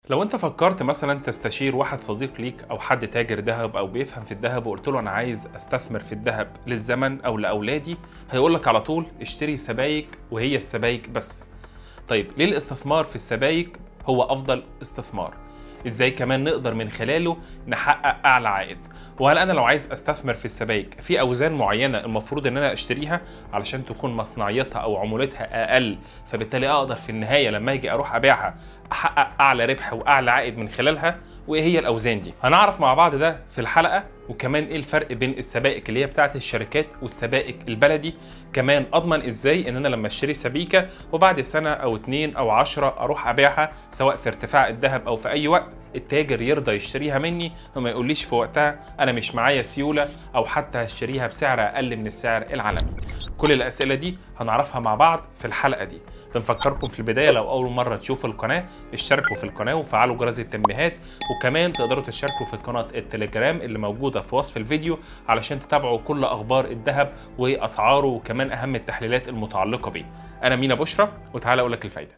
لو انت فكرت مثلا تستشير واحد صديق ليك او حد تاجر ذهب او بيفهم في الذهب وقلت له انا عايز استثمر في الذهب للزمن او لاولادي هيقول لك على طول اشتري سبايك وهي السبايك بس طيب ليه الاستثمار في السبايك هو افضل استثمار ازاي كمان نقدر من خلاله نحقق اعلى عائد وهل انا لو عايز استثمر في السبائك في اوزان معينه المفروض ان انا اشتريها علشان تكون مصنعيتها او عمولتها اقل فبالتالي اقدر في النهايه لما اجي اروح ابيعها احقق اعلى ربح واعلى عائد من خلالها وايه هي الاوزان دي هنعرف مع بعض ده في الحلقه وكمان ايه الفرق بين السبائك اللي هي بتاعه الشركات والسبائك البلدي كمان اضمن ازاي ان انا لما اشتري سبيكه وبعد سنه او اتنين او عشرة اروح ابيعها سواء في ارتفاع الذهب او في اي وقت التاجر يرضى يشتريها مني وما يقوليش في وقتها انا مش معايا سيوله او حتى هشتريها بسعر اقل من السعر العالمي كل الاسئله دي هنعرفها مع بعض في الحلقه دي بنفكركم في البدايه لو اول مره تشوفوا القناه اشتركوا في القناه وفعلوا جرس التنبيهات وكمان تقدروا تشتركوا في قناه التليجرام اللي موجوده في وصف الفيديو علشان تتابعوا كل اخبار الذهب واسعاره وكمان اهم التحليلات المتعلقه بيه انا مينا بشرى وتعالى اقول لك الفايده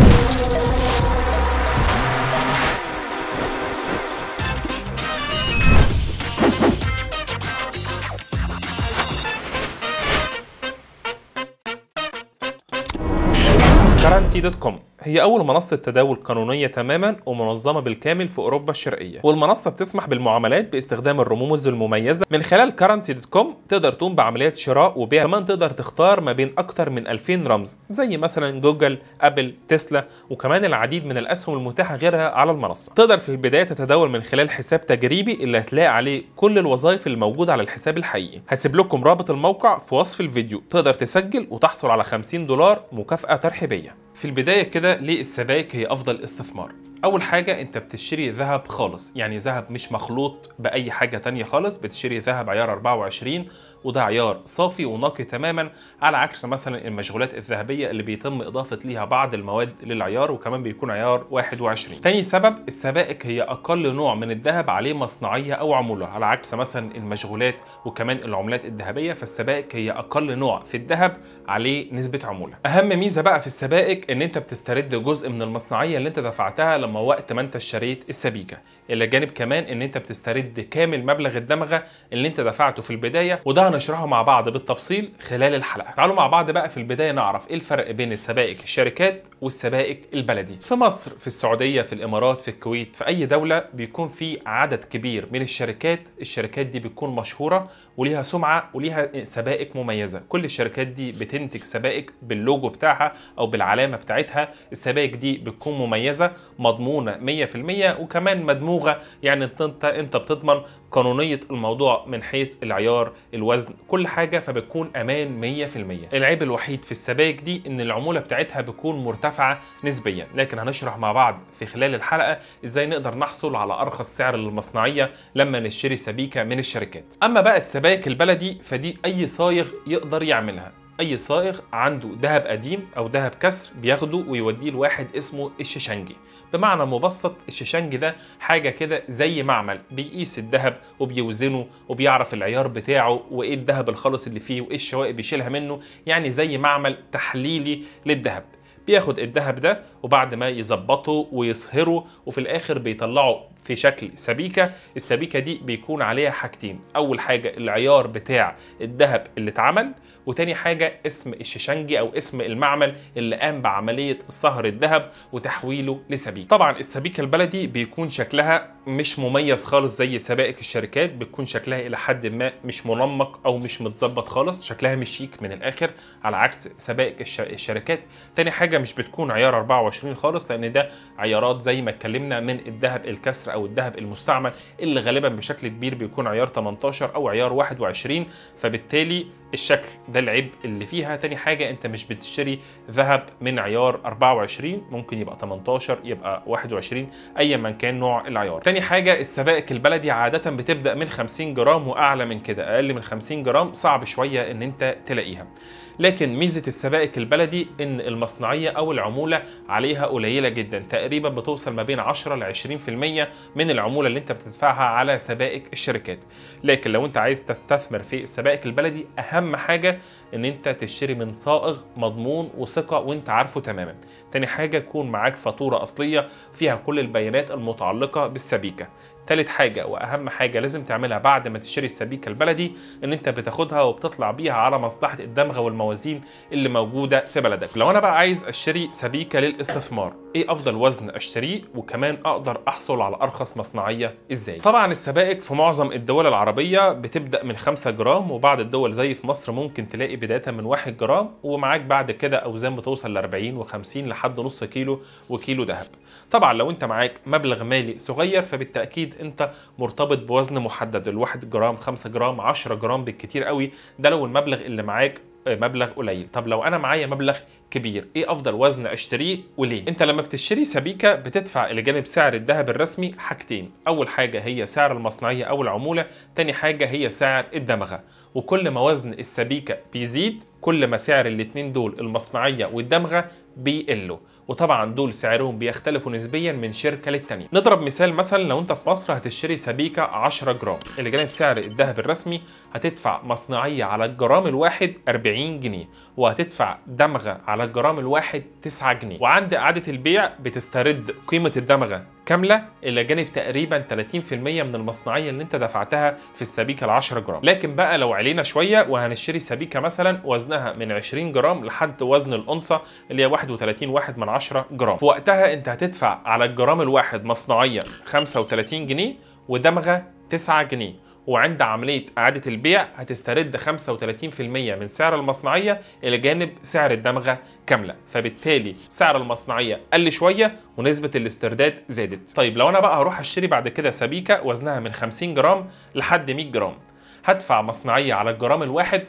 كرنسي دوت كوم هي أول منصة تداول قانونية تماما ومنظمة بالكامل في أوروبا الشرقية والمنصة بتسمح بالمعاملات باستخدام الرموز المميزة من خلال كرنسي دوت كوم تقدر تقوم بعمليات شراء وبيع كمان تقدر تختار ما بين أكتر من 2000 رمز زي مثلا جوجل أبل تسلا وكمان العديد من الأسهم المتاحة غيرها على المنصة تقدر في البداية تتداول من خلال حساب تجريبي اللي هتلاقي عليه كل الوظائف الموجودة على الحساب الحقيقي هسيب لكم رابط الموقع في وصف الفيديو تقدر تسجل وتحصل على 50 دولار مكافأة ترحيبية في البداية كده ليه السبائك هي أفضل استثمار؟ أول حاجة أنت بتشتري ذهب خالص يعني ذهب مش مخلوط بأي حاجة تانية خالص بتشتري ذهب عيار 24 وده عيار صافي ونقي تماما على عكس مثلا المشغولات الذهبية اللي بيتم إضافة ليها بعض المواد للعيار وكمان بيكون عيار 21 تاني سبب السبائك هي أقل نوع من الذهب عليه مصنعية أو عمولة على عكس مثلا المشغولات وكمان العملات الذهبية فالسبائك هي أقل نوع في الذهب عليه نسبة عمولة أهم ميزة بقى في السبائك إن أنت بتسترد جزء من المصنعية اللي أنت دفعتها لما وقت ما أنت اشتريت السبيكة إلى جانب كمان إن أنت بتسترد كامل مبلغ الدمغة اللي أنت دفعته في البداية وده هنشرحه مع بعض بالتفصيل خلال الحلقة تعالوا مع بعض بقى في البداية نعرف إيه الفرق بين السبائك الشركات والسبائك البلدي في مصر في السعودية في الإمارات في الكويت في أي دولة بيكون في عدد كبير من الشركات الشركات دي بتكون مشهورة وليها سمعة وليها سبائك مميزة كل الشركات دي بتنتج سبائك باللوجو بتاعها أو بالعلامة بتاعتها السبائك دي بتكون مميزة مضمونة 100% وكمان مدموغة يعني انت انت بتضمن قانونية الموضوع من حيث العيار الوزن كل حاجة فبتكون أمان 100% العيب الوحيد في السبائك دي إن العمولة بتاعتها بتكون مرتفعة نسبيا لكن هنشرح مع بعض في خلال الحلقة إزاي نقدر نحصل على أرخص سعر للمصنعية لما نشتري سبيكة من الشركات أما بقى السبائك البلدي فدي أي صايغ يقدر يعملها اي صائغ عنده ذهب قديم او ذهب كسر بياخده ويوديه لواحد اسمه الششنجي بمعنى مبسط الششنجي ده حاجه كده زي معمل بيقيس الذهب وبيوزنه وبيعرف العيار بتاعه وايه الذهب الخالص اللي فيه وايه الشوائب بيشيلها منه يعني زي معمل تحليلي للذهب بياخد الذهب ده وبعد ما يظبطه ويصهره وفي الاخر بيطلعه في شكل سبيكة السبيكة دي بيكون عليها حاجتين أول حاجة العيار بتاع الذهب اللي اتعمل وتاني حاجة اسم الششنجي أو اسم المعمل اللي قام بعملية صهر الذهب وتحويله لسبيك طبعا السبيكة البلدي بيكون شكلها مش مميز خالص زي سبائك الشركات بتكون شكلها إلى حد ما مش منمق أو مش متظبط خالص شكلها مش شيك من الآخر على عكس سبائك الشركات تاني حاجة مش بتكون عيار 24 خالص لأن ده عيارات زي ما اتكلمنا من الذهب الكسر او الذهب المستعمل اللي غالبا بشكل كبير بيكون عيار 18 او عيار 21 فبالتالي الشكل ده العيب اللي فيها تاني حاجة انت مش بتشتري ذهب من عيار 24 ممكن يبقى 18 يبقى 21 ايا من كان نوع العيار تاني حاجة السبائك البلدي عادة بتبدأ من 50 جرام واعلى من كده اقل من 50 جرام صعب شوية ان انت تلاقيها لكن ميزه السبائك البلدي ان المصنعيه او العموله عليها قليله جدا تقريبا بتوصل ما بين 10 ل 20% من العموله اللي انت بتدفعها على سبائك الشركات لكن لو انت عايز تستثمر في السبائك البلدي اهم حاجه ان انت تشتري من صائغ مضمون وثقه وانت عارفه تماما تاني حاجه يكون معاك فاتوره اصليه فيها كل البيانات المتعلقه بالسبيكه تالت حاجة وأهم حاجة لازم تعملها بعد ما تشتري السبيكة البلدي إن أنت بتاخدها وبتطلع بيها على مصلحة الدمغة والموازين اللي موجودة في بلدك. لو أنا بقى عايز أشتري سبيكة للاستثمار، إيه أفضل وزن أشتريه وكمان أقدر أحصل على أرخص مصنعية إزاي؟ طبعا السبائك في معظم الدول العربية بتبدأ من 5 جرام وبعض الدول زي في مصر ممكن تلاقي بداية من 1 جرام ومعاك بعد كده أوزان بتوصل ل 40 و50 لحد نص كيلو وكيلو ذهب. طبعا لو أنت معاك مبلغ مالي صغير فبالتأكيد انت مرتبط بوزن محدد الواحد جرام 5 جرام 10 جرام بالكتير قوي ده لو المبلغ اللي معاك مبلغ قليل طب لو انا معايا مبلغ كبير ايه افضل وزن اشتريه وليه انت لما بتشتري سبيكه بتدفع الى جانب سعر الذهب الرسمي حاجتين اول حاجه هي سعر المصنعيه او العموله تاني حاجه هي سعر الدمغه وكل ما وزن السبيكه بيزيد كل ما سعر الاتنين دول المصنعيه والدمغه بيقلوا وطبعا دول سعرهم بيختلفوا نسبيا من شركه للتانيه نضرب مثال مثلا لو انت في مصر هتشتري سبيكه 10 جرام اللي جانب سعر الذهب الرسمي هتدفع مصنعيه على الجرام الواحد 40 جنيه وهتدفع دمغه على الجرام الواحد 9 جنيه وعند اعاده البيع بتسترد قيمه الدمغه كامله الى جانب تقريبا 30% من المصنعيه اللي انت دفعتها في السبيكه ال 10 جرام لكن بقى لو علينا شويه وهنشتري سبيكه مثلا وزنها من 20 جرام لحد وزن الانصه اللي هي 31 واحد من 10 جرام في وقتها انت هتدفع على الجرام الواحد مصنعيا 35 جنيه ودمغه 9 جنيه وعند عملية إعادة البيع هتسترد 35% من سعر المصنعية إلى جانب سعر الدمغة كاملة فبالتالي سعر المصنعية قل شوية ونسبة الاسترداد زادت طيب لو أنا بقى هروح أشتري بعد كده سبيكة وزنها من 50 جرام لحد 100 جرام هدفع مصنعية على الجرام الواحد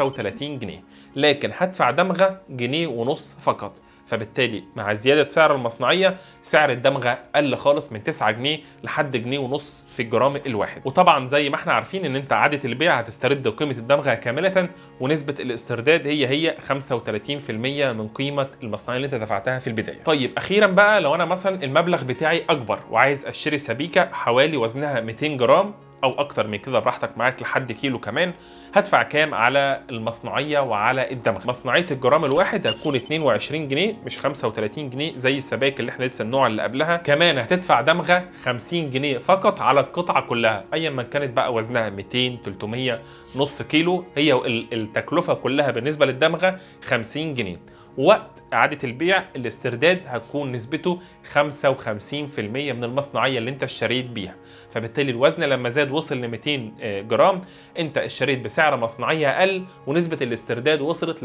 35 جنيه لكن هدفع دمغة جنيه ونص فقط فبالتالي مع زيادة سعر المصنعية سعر الدمغة قل خالص من 9 جنيه لحد جنيه ونص في الجرام الواحد وطبعا زي ما احنا عارفين ان انت عادة البيع هتسترد قيمة الدمغة كاملة ونسبة الاسترداد هي هي 35% من قيمة المصنعية اللي انت دفعتها في البداية طيب اخيرا بقى لو انا مثلا المبلغ بتاعي اكبر وعايز اشتري سبيكة حوالي وزنها 200 جرام او اكتر من كده براحتك معاك لحد كيلو كمان هدفع كام على المصنعيه وعلى الدمغ مصنعيه الجرام الواحد هتكون 22 جنيه مش 35 جنيه زي السبائك اللي احنا لسه النوع اللي قبلها كمان هتدفع دمغه 50 جنيه فقط على القطعه كلها ايا ما كانت بقى وزنها 200 300 نص كيلو هي التكلفه كلها بالنسبه للدمغه 50 جنيه وقت إعادة البيع الاسترداد هتكون نسبته 55% من المصنعية اللي انت اشتريت بيها فبالتالي الوزن لما زاد وصل ل 200 جرام انت اشتريت بسعر مصنعية أقل ونسبة الاسترداد وصلت ل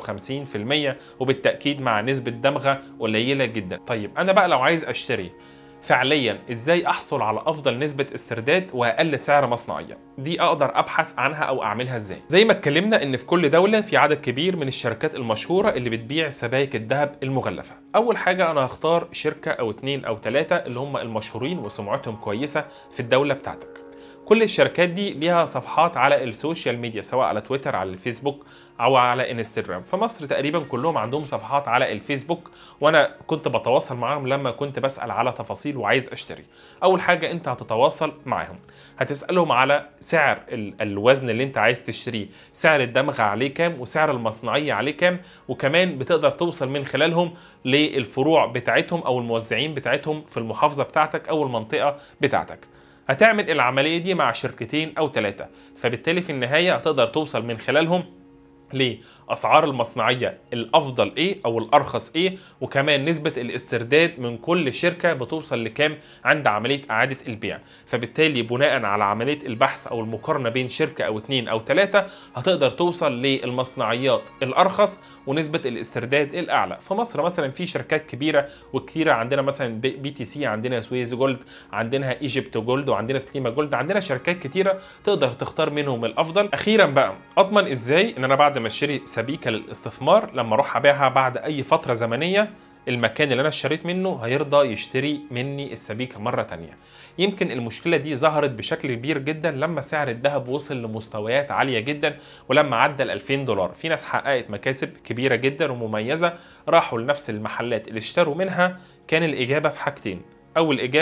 55% وبالتأكيد مع نسبة دمغة قليلة جدا طيب أنا بقى لو عايز أشتري فعليا ازاي احصل على افضل نسبه استرداد واقل سعر مصنعيه دي اقدر ابحث عنها او اعملها ازاي زي ما اتكلمنا ان في كل دوله في عدد كبير من الشركات المشهوره اللي بتبيع سبائك الذهب المغلفه اول حاجه انا هختار شركه او اتنين او تلاته اللي هم المشهورين وسمعتهم كويسه في الدوله بتاعتك كل الشركات دي ليها صفحات على السوشيال ميديا سواء على تويتر على الفيسبوك او على انستجرام في مصر تقريبا كلهم عندهم صفحات على الفيسبوك وانا كنت بتواصل معاهم لما كنت بسال على تفاصيل وعايز اشتري اول حاجه انت هتتواصل معاهم هتسالهم على سعر الوزن اللي انت عايز تشتريه سعر الدمغه عليه كام وسعر المصنعيه عليه كام وكمان بتقدر توصل من خلالهم للفروع بتاعتهم او الموزعين بتاعتهم في المحافظه بتاعتك او المنطقه بتاعتك هتعمل العمليه دي مع شركتين او ثلاثه فبالتالي في النهايه هتقدر توصل من خلالهم لاسعار المصنعيه الافضل ايه او الارخص ايه وكمان نسبه الاسترداد من كل شركه بتوصل لكام عند عمليه اعاده البيع فبالتالي بناء على عمليه البحث او المقارنه بين شركه او اتنين او ثلاثه هتقدر توصل للمصنعيات الارخص ونسبه الاسترداد الاعلى في مصر مثلا في شركات كبيره وكثيره عندنا مثلا بي تي سي عندنا سويز جولد عندنا ايجيبت جولد وعندنا سليما جولد عندنا شركات كتيره تقدر تختار منهم الافضل اخيرا بقى اضمن ازاي ان انا بعد ما اشتري سبيكه للاستثمار لما اروح ابيعها بعد اي فتره زمنيه المكان اللي انا اشتريت منه هيرضى يشتري مني السبيكه مره تانية يمكن المشكله دي ظهرت بشكل كبير جدا لما سعر الذهب وصل لمستويات عاليه جدا ولما عدى ال 2000 دولار في ناس حققت مكاسب كبيره جدا ومميزه راحوا لنفس المحلات اللي اشتروا منها كان الاجابه في حاجتين اول اجابه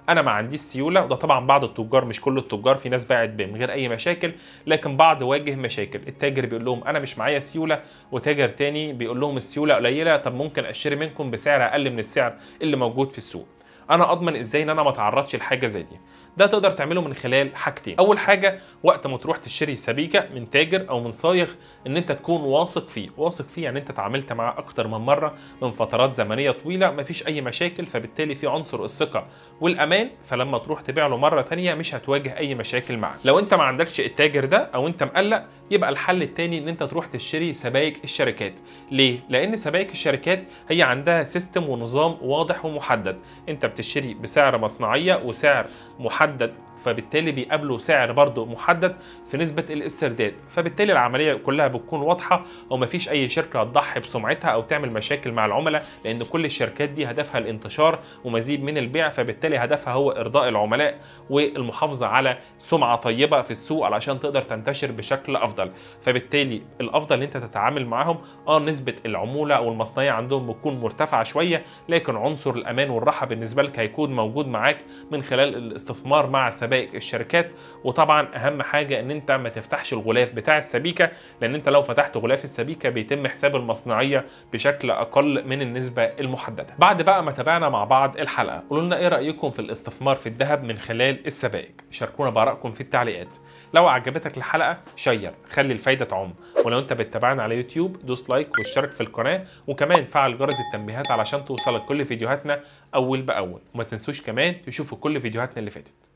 انا ما عنديش سيوله وده طبعا بعض التجار مش كل التجار في ناس باعت من غير اي مشاكل لكن بعض واجه مشاكل التاجر بيقول لهم انا مش معايا سيوله وتاجر تاني بيقول لهم السيوله قليله طب ممكن اشتري منكم بسعر اقل من السعر اللي موجود في السوق انا اضمن ازاي ان انا ما اتعرضش لحاجه زي دي ده تقدر تعمله من خلال حاجتين اول حاجه وقت ما تروح تشتري سبيكه من تاجر او من صايغ ان انت تكون واثق فيه واثق فيه يعني انت اتعاملت معاه اكتر من مره من فترات زمنيه طويله مفيش اي مشاكل فبالتالي في عنصر الثقه والامان فلما تروح تبيع له مره تانية مش هتواجه اي مشاكل معاه لو انت ما عندكش التاجر ده او انت مقلق يبقى الحل التاني ان انت تروح تشتري سبائك الشركات ليه لان سبائك الشركات هي عندها سيستم ونظام واضح ومحدد انت بتشتري بسعر مصنعيه وسعر محدد فبالتالي بيقابلوا سعر برضه محدد في نسبة الاسترداد فبالتالي العملية كلها بتكون واضحة ومفيش أي شركة هتضحي بسمعتها أو تعمل مشاكل مع العملاء لأن كل الشركات دي هدفها الانتشار ومزيد من البيع فبالتالي هدفها هو إرضاء العملاء والمحافظة على سمعة طيبة في السوق علشان تقدر تنتشر بشكل أفضل فبالتالي الأفضل إن أنت تتعامل معاهم اه نسبة العمولة أو المصنعية عندهم بتكون مرتفعة شوية لكن عنصر الأمان والراحة بالنسبة لك هيكون موجود معاك من خلال الاستثمار مع سبائك الشركات وطبعا اهم حاجه ان انت ما تفتحش الغلاف بتاع السبيكه لان انت لو فتحت غلاف السبيكه بيتم حساب المصنعيه بشكل اقل من النسبه المحدده بعد بقى ما تابعنا مع بعض الحلقه قولوا لنا ايه رايكم في الاستثمار في الذهب من خلال السبائك شاركونا بارائكم في التعليقات لو عجبتك الحلقه شير خلي الفايده تعم ولو انت بتتابعنا على يوتيوب دوس لايك واشترك في القناه وكمان فعل جرس التنبيهات علشان توصلك كل فيديوهاتنا اول باول وما تنسوش كمان تشوفوا كل فيديوهاتنا اللي فاتت